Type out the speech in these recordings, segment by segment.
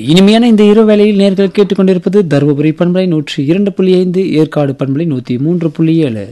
இனிமையான இந்த இரு வேளையில் நேர்கள் கேட்டுக்கொண்டிருப்பது தருமபுரி பண்பலை நூற்றி இரண்டு புள்ளி ஐந்து ஏற்காடு பண்பலை நூற்றி மூன்று புள்ளி ஏழு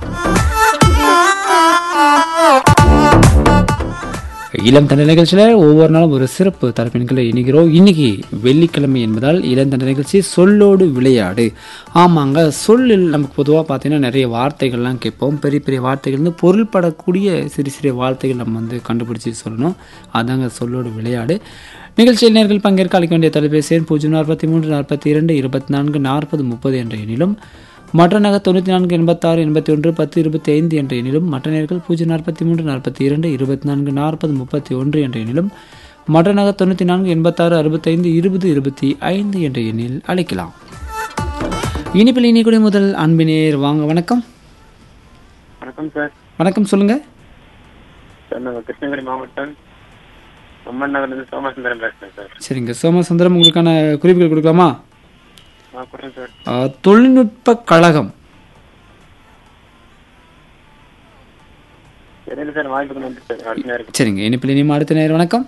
இளம் தண்டை நிகழ்ச்சியில் ஒவ்வொரு நாளும் ஒரு சிறப்பு தரப்பின்களை இணைகிறோம் இன்னைக்கு வெள்ளிக்கிழமை என்பதால் இளம் தண்டை நிகழ்ச்சி சொல்லோடு விளையாடு ஆமாங்க சொல்லில் நமக்கு பொதுவாக பார்த்தீங்கன்னா நிறைய வார்த்தைகள்லாம் கேட்போம் பெரிய பெரிய வார்த்தைகள் வந்து பொருள்படக்கூடிய சிறு சிறிய வார்த்தைகள் நம்ம வந்து கண்டுபிடிச்சி சொல்லணும் அதாங்க சொல்லோடு விளையாடு நிகழ்ச்சியில் நேர்கள் பங்கேற்க அளிக்க வேண்டிய தொலைபேசி எண் பூஜ்ஜியம் நாற்பத்தி மூன்று நாற்பத்தி இரண்டு இருபத்தி நான்கு நாற்பது முப்பது என்ற எண்ணிலும் மற்ற நகர் தொண்ணூற்றி நான்கு எண்பத்தாறு எண்பத்தி ஒன்று பத்து இருபத்தி ஐந்து என்ற எண்ணிலும் மற்ற நேர்கள் பூஜ்ஜியம் நாற்பத்தி மூன்று நாற்பத்தி இரண்டு இருபத்தி நான்கு நாற்பது முப்பத்தி ஒன்று என்ற எண்ணிலும் மற்ற நகர் தொண்ணூற்றி நான்கு எண்பத்தாறு அறுபத்தைந்து இருபது இருபத்தி ஐந்து என்ற எண்ணில் அழைக்கலாம் இனிப்பில் இனிக்குடி முதல் அன்பினேர் வாங்க வணக்கம் வணக்கம் சார் வணக்கம் சொல்லுங்க சார் நாங்கள் கிருஷ்ணகிரி மாவட்டம் அம்மன் நகர்லேருந்து சோமசுந்தரம் பேசுகிறேன் சார் சரிங்க சோமசுந்தரம் உங்களுக்கான குறிப்புகள் கொடுக்கலாமா ஆ கொடுங்க சார் அஹ், தொழில்நுட்ப கழகம் சரிங்க சார் வாய்ப்புக்கு நன்றி சார் அடுத்த நேரம் சரிங்க இனிப்பில் இனிமே அடுத்த நேரம் வணக்கம்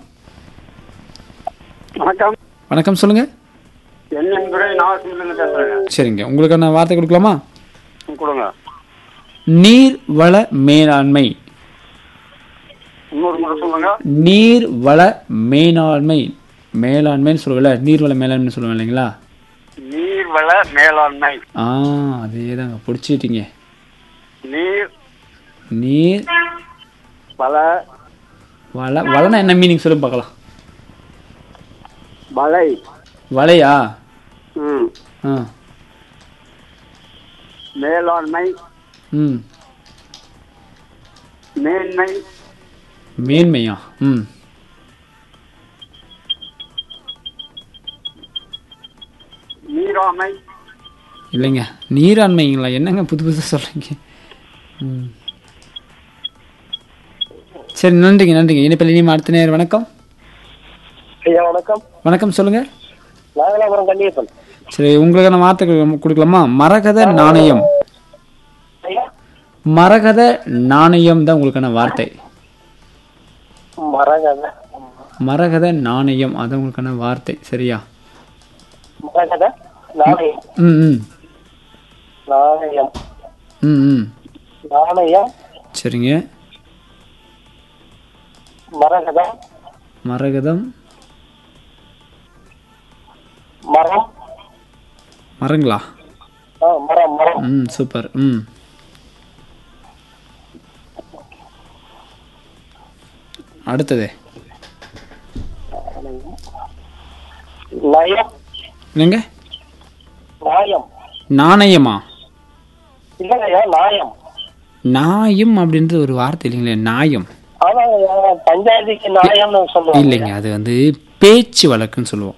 வணக்கம் வணக்கம் சொல்லுங்க என் துறை நாகசிலிருந்து பேசுகிறேங்க சரிங்க உங்களுக்கான வார்த்தை கொடுக்கலாமா கொடுங்க நீர் வள மேலாண்மை இன்னொரு முறை சொல்லுங்க நீர் வள மேலாண்மை மேலாண்மைன்னு சொல்லுவல நீர் வள மேலாண்மை சொல்லுவேன் இல்லைங்களா நீர் வள மேலாண்மை ஆ அதே தாங்க பிடிச்சிட்டீங்க நீர் நீர் வள வள வளனா என்ன மீனிங் சொல்லி பார்க்கலாம் வலை வலையா ம் ஆ மேலாண்மை ம் மேன்மை மேன்மையா ம் நீராமை இல்லைங்க நீராண்மைங்களா என்னங்க புது புதுசாக சொல்கிறீங்க ம் சரி நன்றிங்க நன்றிங்க இனிப்பில் இனிமே அடுத்த நேரம் வணக்கம் ஐயா வணக்கம் வணக்கம் சொல்லுங்கள் நாகலாபுரம் கண்டியப்பன் சரி உங்களுக்கான வார்த்தை கொடு- கொடுக்கலாமா மரகத நாணயம் ஐயா மரகத நாணயம் தான் உங்களுக்கான வார்த்தை மரகத மரகத நாணயம் அதான் உங்களுக்கான வார்த்தை சரியா மரகத நாணயம் ம் ம் நாணயம் ம் ம் நாணயம் சரிங்க மரகதம் மரகதம் மரம் மரங்களா ஆ, மரம் மரம் ம் சூப்பர் ம் அடுத்தது நயம் என்னங்க நாயம் நாணயமா இல்லைங்கய்யா நாயம் நாயம் அப்படின்றது ஒரு வார்த்தை இல்லைங்களே நாயம் ஆனாங்கய்யா பஞ்சாயத்துக்கு நாயம்னு சொல்லுவாங்க இல்லைங்க அது வந்து பேச்சு வழக்குன்னு சொல்லுவோம்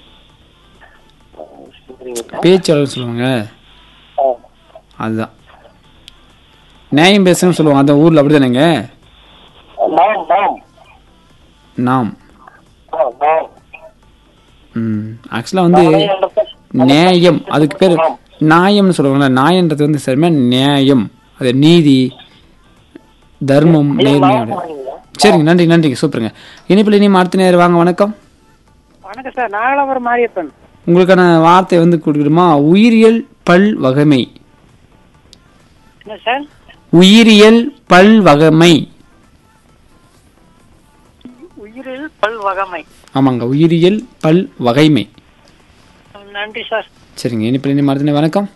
சரிங்க. பேச்சு வழக்குன்னு சொல்லுவாங்க ஆ. அதுதான் நியாயம் பேசணும்னு சொல்லுவாங்க அந்த ஊரில் அப்படி தானேங்க நாம் நாம் நாம் ஆ, நாம் ம் ஆக்சுவலாக வந்து நாயம்ன்றது நியாயம் அதுக்கு பேர் நியாயம்னு சொல்லுவாங்கல்ல நியாயன்றது வந்து சரிமா நியாயம் அது நீதி தர்மம் நேர்மை அப்படி. நாயம்ங்களா? சரிங்க நன்றி நன்றிங்க சூப்பருங்க இனிப்பில் இனிமே அடுத்த நேரம் வாங்க வணக்கம் வணக்கம் சார் நாகலாபுரம் மாரியப்பன் உங்களுக்கான வார்த்தை வந்து கொடுக்கணுமா உயிரியல் பல் வகைமை என்ன சார் உயிரியல் பல் வகைமை உயிரில் பல் வகமை ஆமாங்க உயிரியல் பல் வகைமை நன்றி சார் சரிங்க இனிப்பில் இனிமே அடுத்த நேரம் வணக்கம்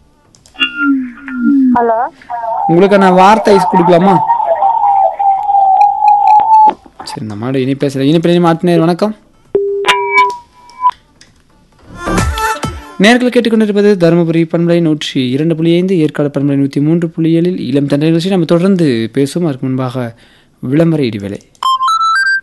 ஹலோ உங்களுக்கான வார்த்தை கொடுக்கலாமா சரி இந்த மாடு இனி பேசல இனிப்பில் இனிமே அடுத்த நேரம் வணக்கம் நேர்களை கேட்டுக்கொண்டிருப்பது தருமபுரி பண்பலை நூற்றி இரண்டு புள்ளி ஐந்து ஏற்காடு பண்பலை நூற்றி மூன்று புள்ளி ஏழில் இளம் தண்டனை நிகழ்ச்சி நம்ம தொடர்ந்து பேசுவோம் அதற்கு முன்பாக விளம்பர இடிவேளை